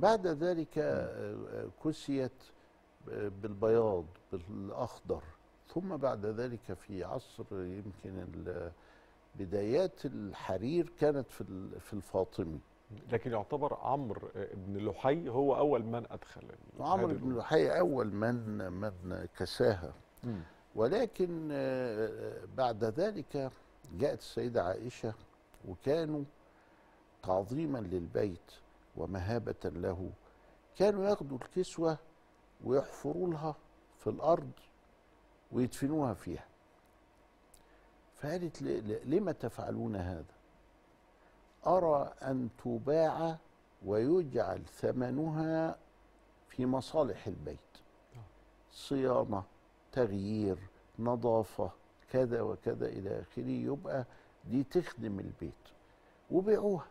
بعد ذلك آه، كسيت بالبياض بالاخضر ثم بعد ذلك في عصر يمكن ال- بدايات الحرير كانت في ال- في الفاطمي لكن يعتبر عمرو بن لحي هو اول من ادخل ال- عمرو هذه بن الأمور. لحي اول من من كساها مم. ولكن آه، بعد ذلك جاءت السيدة عائشة وكانوا تعظيما للبيت ومهابة له كانوا ياخدوا الكسوة ويحفروا لها في الأرض ويدفنوها فيها فقالت ل- ل- لم تفعلون هذا أرى أن تباع ويجعل ثمنها في مصالح البيت صيانة تغيير نظافة كذا وكذا إلى آخره يبقى دي تخدم البيت وبيعوها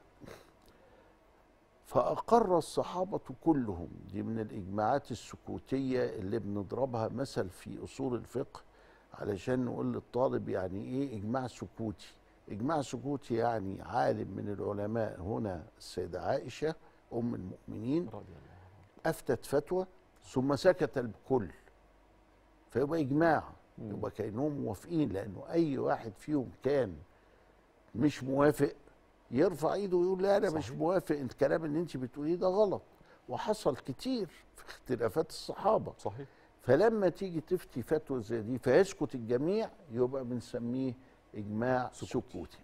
فأقر الصحابة كلهم دي من الإجماعات السكوتية اللي بنضربها مثل في أصول الفقه علشان نقول للطالب يعني إيه إجماع سكوتي إجماع سكوتي يعني عالم من العلماء هنا السيدة عائشة أم المؤمنين رضي الله عنه. افتت فتوى ثم سكت الكل فيبقى اجماع مم. يبقى كانهم موافقين لانه اي واحد فيهم كان مش موافق يرفع ايده ويقول لا انا مش صحيح. موافق الكلام اللي انت بتقوليه ده غلط وحصل كتير في اختلافات الصحابه صحيح فلما تيجي تفتي فتوى زي دي فيسكت الجميع يبقى بنسميه اجماع سكوتي. سكوتي,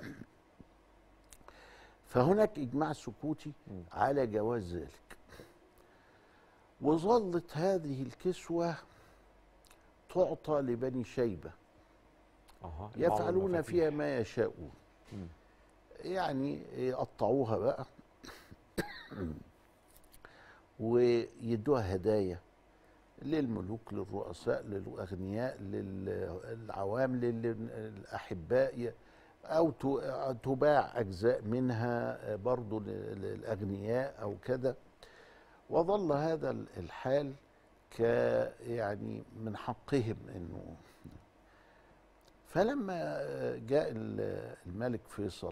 فهناك اجماع سكوتي مم. على جواز ذلك وظلت هذه الكسوه تعطى لبني شيبه اها يفعلون المفاتيح. فيها ما يشاءون مم. يعني يقطعوها بقى ويدوها هدايا للملوك للرؤساء للأغنياء للعوام للأحباء ي- أو ت- تباع أجزاء منها برضو لل- للأغنياء أو كذا وظل هذا ال- الحال ك يعني من حقهم انه فلما جاء ال- الملك فيصل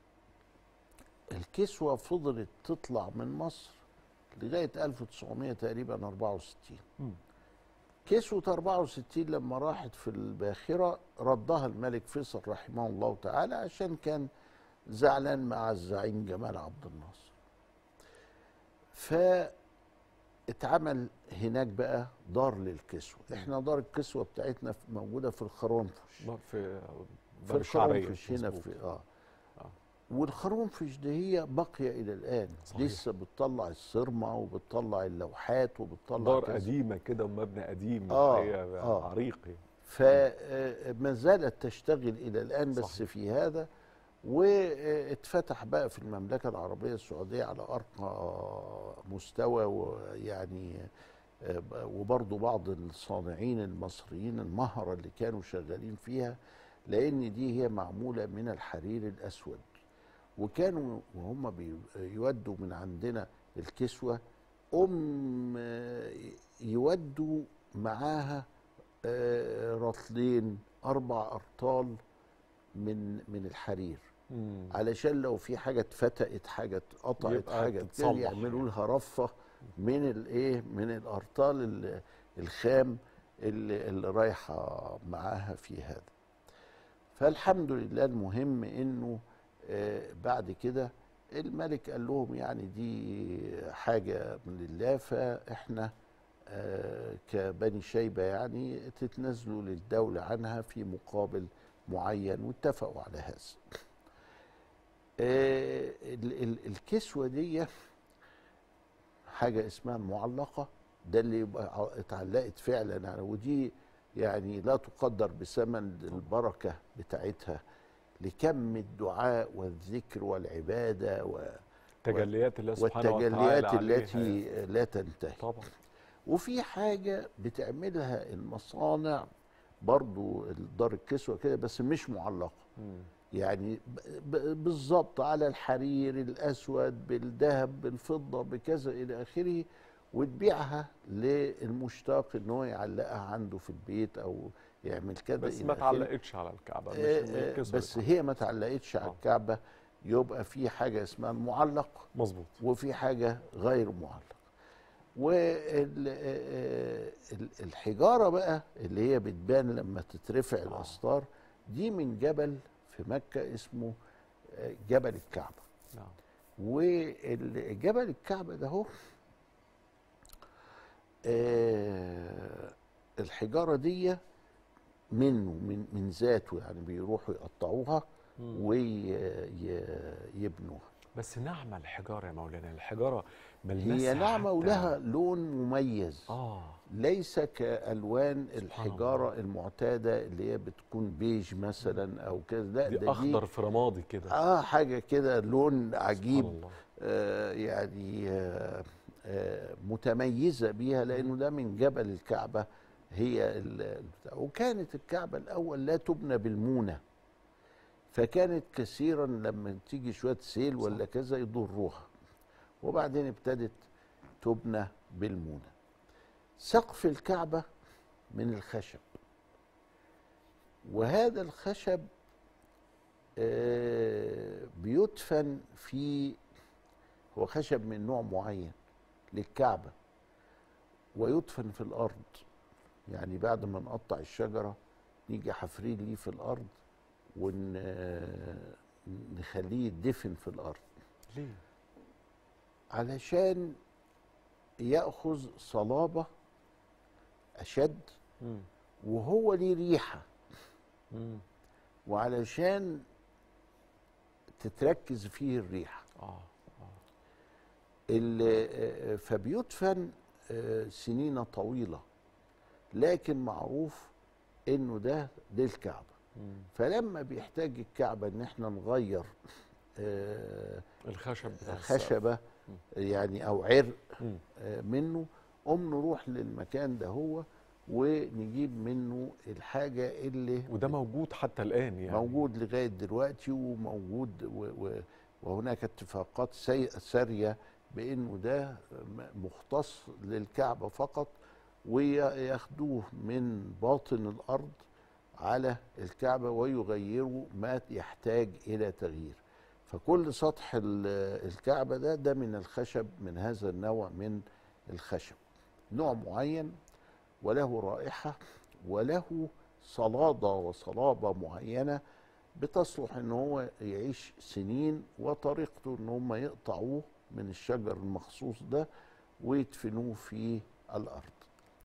الكسوة فضلت تطلع من مصر لغاية 1900 تقريبا 64 مم. كسوة 64 لما راحت في الباخرة ردها الملك فيصل رحمه الله تعالى عشان كان زعلان مع الزعيم جمال عبد الناصر فاتعمل هناك بقى دار للكسوة احنا دار الكسوة بتاعتنا في- موجودة في الخرنفش بر- في في بر الشعرية. الخرنفش هنا مظبوط. في اه آه. والخرنفش دي هي باقيه الى الان صحيح. لسه بتطلع الصرمه وبتطلع اللوحات وبتطلع دار كذا. قديمة كده ومبنى قديم آه، هي آه. عريق يعني. فما زالت تشتغل الى الان بس صحيح. في هذا واتفتح بقى في المملكه العربيه السعوديه على ارقى مستوى ويعني آه، وبرضه بعض الصانعين المصريين المهره اللي كانوا شغالين فيها لان دي هي معموله من الحرير الاسود وكانوا وهم بيودوا من عندنا الكسوه ام آه، يودوا معاها آه، رطلين اربع ارطال من من الحرير مم. علشان لو في حاجه اتفتقت حاجه اتقطعت يبقى حاجه كده تتصلح يعملوا يعني. لها رفه من الايه من الارطال ال- الخام اللي, اللي رايحه معاها في هذا فالحمد لله المهم انه آه، بعد كده الملك قال لهم يعني دي حاجه من لله فاحنا آه، كبني شيبه يعني تتنازلوا للدوله عنها في مقابل معين واتفقوا على هذا آه، ال- ال- الكسوة دي حاجة اسمها المعلقة ده اللي يبقى ع- اتعلقت فعلا على ودي يعني لا تقدر بثمن البركة بتاعتها لكم الدعاء والذكر والعبادة و- تجليات الله سبحانه والتجليات وتعالى التي عليها. لا تنتهي طبعا وفي حاجة بتعملها المصانع برضو دار الكسوة كده بس مش معلقة مم. يعني ب- ب- بالظبط على الحرير الاسود بالذهب بالفضه بكذا الى اخره وتبيعها للمشتاق ان هو يعلقها عنده في البيت او يعمل كذا بس إلى ما آخره. تعلقتش على الكعبة مش آه، من آه، الكسوة بس اللي هي ما تعلقتش على آه. الكعبه يبقى في حاجه اسمها المعلق مظبوط وفي حاجه غير معلق والحجاره بقى اللي هي بتبان لما تترفع الاسطار دي من جبل في مكه اسمه آه، جبل الكعبه نعم والجبل الكعبه ده هو آه، الحجاره دي منه من من ذاته يعني بيروحوا يقطعوها مم. ويبنوها بس نعمة الحجارة يا مولانا الحجارة ملمسها هي ناعمه حتى- ولها لون مميز اه ليس كالوان سبحان الحجاره المعتاده اللي هي بتكون بيج مثلا او كده لا دي ده اخضر في رمادي كده اه حاجه كده لون سبحان عجيب الله. آه يعني آه آه متميزه بيها لانه ده من جبل الكعبه هي ال- البتاع. وكانت الكعبه الاول لا تبنى بالمونه فكانت كثيرا لما تيجي شويه سيل ولا كذا يضروها وبعدين ابتدت تبنى بالمونه سقف الكعبه من الخشب وهذا الخشب آه، بيدفن في هو خشب من نوع معين للكعبة ويدفن في الأرض يعني بعد ما نقطع الشجرة نيجي حافرين ليه في الأرض ونخليه يدفن في الأرض ليه علشان يأخذ صلابة أشد مم. وهو ليه ريحة مم. وعلشان تتركز فيه الريحة اه ال- فبيدفن آه، سنين طويلة لكن معروف انه ده للكعبة مم. فلما بيحتاج الكعبة ان احنا نغير آه، الخشب بتاع السقف. خشبة يعني او عرق مم. آه، منه قوم نروح للمكان ده هو ونجيب منه الحاجة اللي وده موجود حتى الان يعني موجود لغايه دلوقتي وموجود و و وهناك اتفاقات سي- ساريه بانه ده م- مختص للكعبه فقط وياخدوه من باطن الارض على الكعبه ويغيروا ما يحتاج الى تغيير فكل سطح ال- الكعبه ده ده من الخشب من هذا النوع من الخشب نوع معين وله رائحه وله صلادة وصلابة معينة بتصلح ان هو يعيش سنين وطريقته ان هم يقطعوه من الشجر المخصوص ده ويدفنوه في الارض